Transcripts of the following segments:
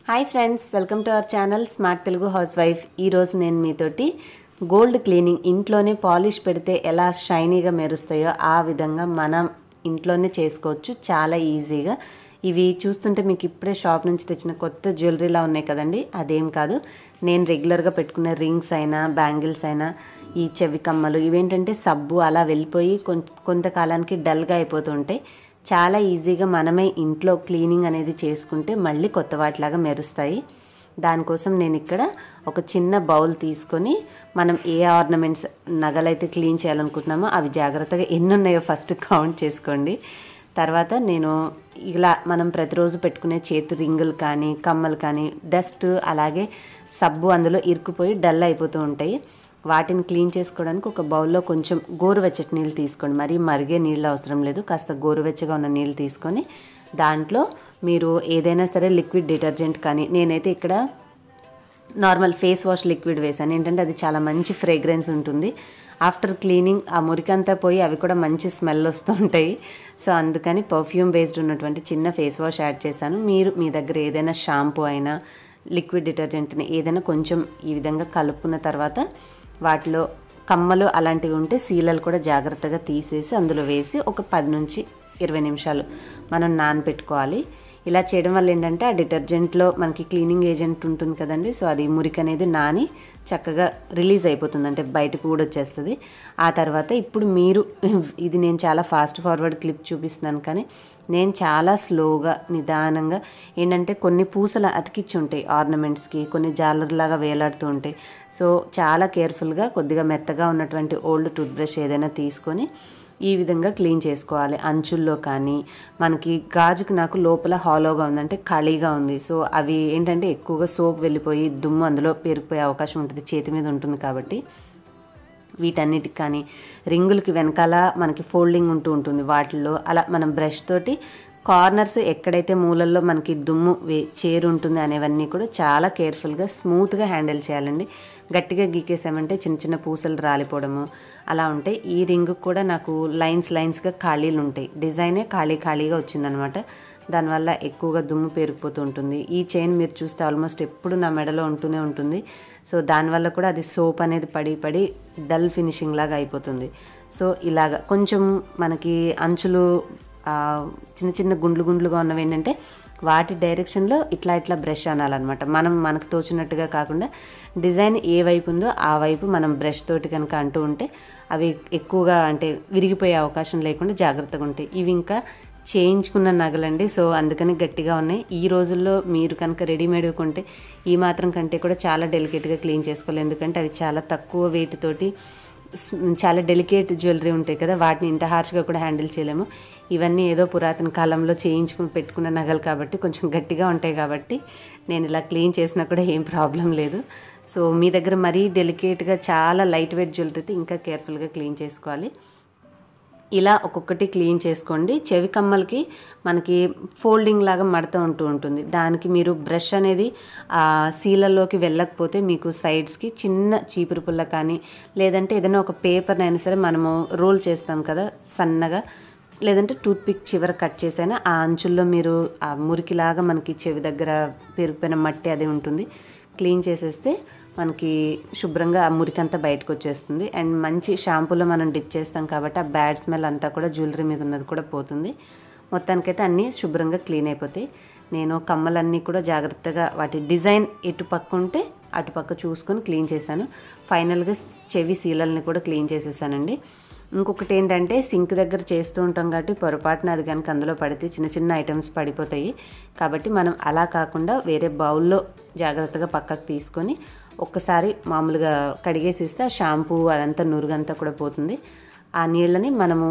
hi friends welcome to our channel smart Telugu housewife ఈరోజు నేను మీతోటి గోల్డ్ క్లీనింగ్ ఇంట్లోనే పాలిష్ పెడితే ఎలా షైనీగా మెరుస్తాయో ఆ విధంగా మనం ఇంట్లోనే చేసుకోవచ్చు చాలా ఈజీగా ఇవి చూస్తుంటే మీకు ఇప్పుడే షాప్ నుంచి తెచ్చిన కొత్త జ్యువెలరీలా ఉన్నాయి కదండి అదేం కాదు నేను రెగ్యులర్గా పెట్టుకునే రింగ్స్ అయినా బ్యాంగిల్స్ అయినా ఈ చెవి కమ్మలు ఇవేంటంటే సబ్బు అలా వెళ్ళిపోయి కొంత కొంతకాలానికి డల్గా అయిపోతుంటాయి చాలా ఈజీగా మనమే ఇంట్లో క్లీనింగ్ అనేది చేసుకుంటే మళ్ళీ కొత్త వాటిలాగా మెరుస్తాయి దానికోసం నేను ఇక్కడ ఒక చిన్న బౌల్ తీసుకొని మనం ఏ ఆర్నమెంట్స్ నగలైతే క్లీన్ చేయాలనుకుంటున్నామో అవి జాగ్రత్తగా ఎన్ని ఉన్నాయో ఫస్ట్ కౌంట్ చేసుకోండి తర్వాత నేను ఇలా మనం ప్రతిరోజు పెట్టుకునే చేతి రింగులు కానీ కమ్మలు కానీ డస్ట్ అలాగే సబ్బు అందులో ఇరుక్కుపోయి డల్ అయిపోతూ ఉంటాయి వాటిని క్లీన్ చేసుకోవడానికి ఒక బౌల్లో కొంచెం గోరువెచ్చటి నీళ్ళు తీసుకోండి మరీ మరిగే నీళ్ళు అవసరం లేదు కాస్త గోరువెచ్చగా ఉన్న నీళ్ళు తీసుకొని దాంట్లో మీరు ఏదైనా సరే లిక్విడ్ డిటర్జెంట్ కానీ నేనైతే ఇక్కడ నార్మల్ ఫేస్ వాష్ లిక్విడ్ వేసాను ఏంటంటే అది చాలా మంచి ఫ్రేగ్రెన్స్ ఉంటుంది ఆఫ్టర్ క్లీనింగ్ ఆ మురికంతా పోయి అవి కూడా మంచి స్మెల్ వస్తూ ఉంటాయి సో అందుకని పర్ఫ్యూమ్ బేస్డ్ ఉన్నటువంటి చిన్న ఫేస్ వాష్ యాడ్ చేశాను మీరు మీ దగ్గర ఏదైనా షాంపూ అయినా లిక్విడ్ డిటర్జెంట్ని ఏదైనా కొంచెం ఈ విధంగా కలుపుకున్న తర్వాత వాటిలో కమ్మలు అలాంటివి ఉంటే సీలలు కూడా జాగ్రత్తగా తీసేసి అందులో వేసి ఒక పది నుంచి ఇరవై నిమిషాలు మనం నానబెట్టుకోవాలి ఇలా చేయడం వల్ల ఏంటంటే ఆ డిటర్జెంట్లో మనకి క్లీనింగ్ ఏజెంట్ ఉంటుంది కదండి సో అది మురికి అనేది నాని చక్కగా రిలీజ్ అయిపోతుంది అంటే బయటకు కూడా వచ్చేస్తుంది ఆ తర్వాత ఇప్పుడు మీరు ఇది నేను చాలా ఫాస్ట్ ఫార్వర్డ్ క్లిప్ చూపిస్తున్నాను కానీ నేను చాలా స్లోగా నిదానంగా ఏంటంటే కొన్ని పూసలు అతికిచ్చి ఉంటాయి ఆర్నమెంట్స్కి కొన్ని జాలర్లాగా వేలాడుతూ ఉంటాయి సో చాలా కేర్ఫుల్గా కొద్దిగా మెత్తగా ఉన్నటువంటి ఓల్డ్ టూత్ బ్రష్ ఏదైనా తీసుకొని ఈ విధంగా క్లీన్ చేసుకోవాలి అంచుల్లో కానీ మనకి గాజుకి నాకు లోపల హాలోగా ఉంది అంటే ఖాళీగా ఉంది సో అవి ఏంటంటే ఎక్కువగా సోప్ వెళ్ళిపోయి దుమ్ము అందులో పేరుకుపోయే అవకాశం ఉంటుంది చేతి మీద ఉంటుంది కాబట్టి వీటన్నిటికి కానీ రింగులకి వెనకాల మనకి ఫోల్డింగ్ ఉంటూ ఉంటుంది వాటిల్లో అలా మనం బ్రష్ తోటి కార్నర్స్ ఎక్కడైతే మూలల్లో మనకి దుమ్ము వే చేరు ఉంటుంది అనేవన్నీ కూడా చాలా కేర్ఫుల్గా స్మూత్గా హ్యాండిల్ చేయాలండి గట్టిగా గీకేసామంటే చిన్న చిన్న పూసలు రాలిపోవడము అలా ఉంటాయి ఈ రింగ్ కూడా నాకు లైన్స్ లైన్స్గా ఖాళీలు ఉంటాయి డిజైనే ఖాళీ ఖాళీగా వచ్చిందనమాట దానివల్ల ఎక్కువగా దుమ్ము పేరుకుపోతూ ఉంటుంది ఈ చైన్ మీరు చూస్తే ఆల్మోస్ట్ ఎప్పుడు నా మెడలో ఉంటూనే ఉంటుంది సో దానివల్ల కూడా అది సోప్ అనేది పడి పడి డల్ ఫినిషింగ్ లాగా అయిపోతుంది సో ఇలాగ కొంచెం మనకి అంచులు చిన్న చిన్న గుండ్లు గుండ్లుగా ఉన్నవి ఏంటంటే వాటి డైరెక్షన్లో ఇట్లా ఇట్లా బ్రష్ అనాలన్నమాట మనం మనకు తోచినట్టుగా కాకుండా డిజైన్ ఏ వైపు ఉందో ఆ వైపు మనం బ్రష్ తోటి కనుక అంటూ ఉంటే అవి ఎక్కువగా అంటే విరిగిపోయే అవకాశం లేకుండా జాగ్రత్తగా ఉంటాయి ఇవి ఇంకా చేయించుకున్న నగలండి సో అందుకని గట్టిగా ఉన్నాయి ఈ రోజుల్లో మీరు కనుక రెడీమేడ్ కొంటే ఈ మాత్రం కంటే కూడా చాలా డెలికేట్గా క్లీన్ చేసుకోవాలి ఎందుకంటే అవి చాలా తక్కువ వెయిట్ తోటి చాలా డెలికేట్ జ్యువెలరీ ఉంటాయి కదా వాటిని ఇంత హార్ష్గా కూడా హ్యాండిల్ చేయలేము ఇవన్నీ ఏదో పురాతన కాలంలో చేయించుకుని పెట్టుకున్న నగలు కాబట్టి కొంచెం గట్టిగా ఉంటాయి కాబట్టి నేను ఇలా క్లీన్ చేసినా కూడా ఏం ప్రాబ్లం లేదు సో మీ దగ్గర మరీ డెలికేట్గా చాలా లైట్ వెయిట్ జ్యువెలరీ అయితే ఇంకా కేర్ఫుల్గా క్లీన్ చేసుకోవాలి ఇలా ఒక్కొక్కటి క్లీన్ చేసుకోండి చెవి కమ్మలకి మనకి ఫోల్డింగ్ లాగా మడత ఉంటూ ఉంటుంది దానికి మీరు బ్రష్ అనేది ఆ సీలలోకి వెళ్ళకపోతే మీకు సైడ్స్కి చిన్న చీపురు పుల్ల కానీ లేదంటే ఏదైనా ఒక పేపర్ని అయినా సరే మనము రోల్ చేస్తాం కదా సన్నగా లేదంటే టూత్ పిక్ చివర కట్ చేసైనా ఆ అంచుల్లో మీరు ఆ మురికిలాగా మనకి చెవి దగ్గర పెరిగిపోయిన మట్టి అది ఉంటుంది క్లీన్ చేసేస్తే మనకి శుభ్రంగా ఆ మురికంతా బయటకు వచ్చేస్తుంది అండ్ మంచి షాంపూలో మనం డిప్ చేస్తాం కాబట్టి ఆ బ్యాడ్ స్మెల్ అంతా కూడా జ్యువెలరీ మీద ఉన్నది కూడా పోతుంది మొత్తానికైతే అన్నీ శుభ్రంగా క్లీన్ అయిపోతాయి నేను కమ్మలన్నీ కూడా జాగ్రత్తగా వాటి డిజైన్ ఎటు పక్క ఉంటే అటుపక్క చూసుకొని క్లీన్ చేశాను ఫైనల్గా చెవి సీలల్ని కూడా క్లీన్ చేసేసానండి ఇంకొకటి ఏంటంటే సింక్ దగ్గర చేస్తూ ఉంటాం కాబట్టి పొరపాటున అది కనుక అందులో పడితే చిన్న చిన్న ఐటమ్స్ పడిపోతాయి కాబట్టి మనం అలా కాకుండా వేరే బౌల్లో జాగ్రత్తగా పక్కకు తీసుకొని ఒక్కసారి మామూలుగా కడిగేసిస్తే ఆ షాంపూ అదంతా నురుగంతా కూడా పోతుంది ఆ నీళ్ళని మనము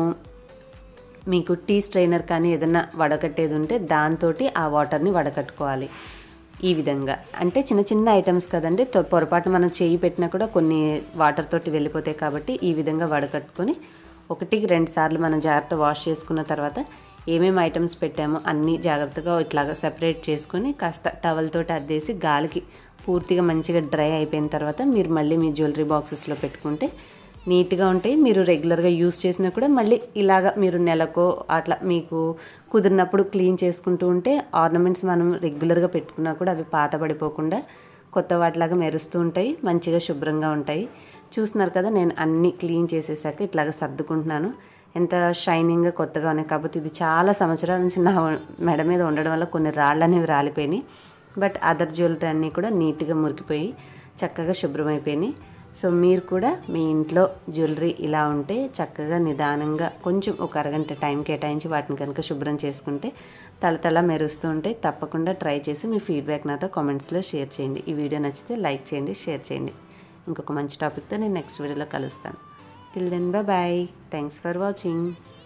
మీకు టీ స్ట్రైనర్ కానీ ఏదైనా వడకట్టేది ఉంటే దాంతో ఆ వాటర్ని వడకట్టుకోవాలి ఈ విధంగా అంటే చిన్న చిన్న ఐటమ్స్ కదండి పొరపాటు మనం చేయి పెట్టినా కూడా కొన్ని వాటర్ తోటి వెళ్ళిపోతాయి కాబట్టి ఈ విధంగా వడకట్టుకొని ఒకటికి రెండు సార్లు మనం జాగ్రత్త వాష్ చేసుకున్న తర్వాత ఏమేమి ఐటమ్స్ పెట్టామో అన్నీ జాగ్రత్తగా ఇట్లాగా సెపరేట్ చేసుకొని కాస్త టవల్ తోటి అద్దేసి గాలికి పూర్తిగా మంచిగా డ్రై అయిపోయిన తర్వాత మీరు మళ్ళీ మీ జ్యువెలరీ బాక్సెస్లో పెట్టుకుంటే నీట్గా ఉంటాయి మీరు రెగ్యులర్గా యూస్ చేసినా కూడా మళ్ళీ ఇలాగ మీరు నెలకో అట్లా మీకు కుదిరినప్పుడు క్లీన్ చేసుకుంటూ ఉంటే ఆర్నమెంట్స్ మనం రెగ్యులర్గా పెట్టుకున్నా కూడా అవి పాత పడిపోకుండా కొత్త వాటిలాగా మెరుస్తూ ఉంటాయి మంచిగా శుభ్రంగా ఉంటాయి చూస్తున్నారు కదా నేను అన్నీ క్లీన్ చేసేసాక ఇట్లాగ సర్దుకుంటున్నాను ఎంత షైనింగ్గా కొత్తగా ఉన్నాయి కాకపోతే ఇది చాలా సంవత్సరాల నుంచి నా మెడ మీద ఉండడం వల్ల కొన్ని రాళ్ళు అనేవి రాలిపోయినాయి బట్ అదర్ జ్యువెలరీ అన్నీ కూడా నీట్గా మురికిపోయి చక్కగా శుభ్రమైపోయినాయి సో మీరు కూడా మీ ఇంట్లో జ్యువెలరీ ఇలా ఉంటే చక్కగా నిదానంగా కొంచెం ఒక అరగంట టైం కేటాయించి వాటిని కనుక శుభ్రం చేసుకుంటే తలతల మెరుస్తూ ఉంటే తప్పకుండా ట్రై చేసి మీ ఫీడ్బ్యాక్ నాతో కామెంట్స్లో షేర్ చేయండి ఈ వీడియో నచ్చితే లైక్ చేయండి షేర్ చేయండి ఇంకొక మంచి టాపిక్తో నేను నెక్స్ట్ వీడియోలో కలుస్తాను till then bye thanks for watching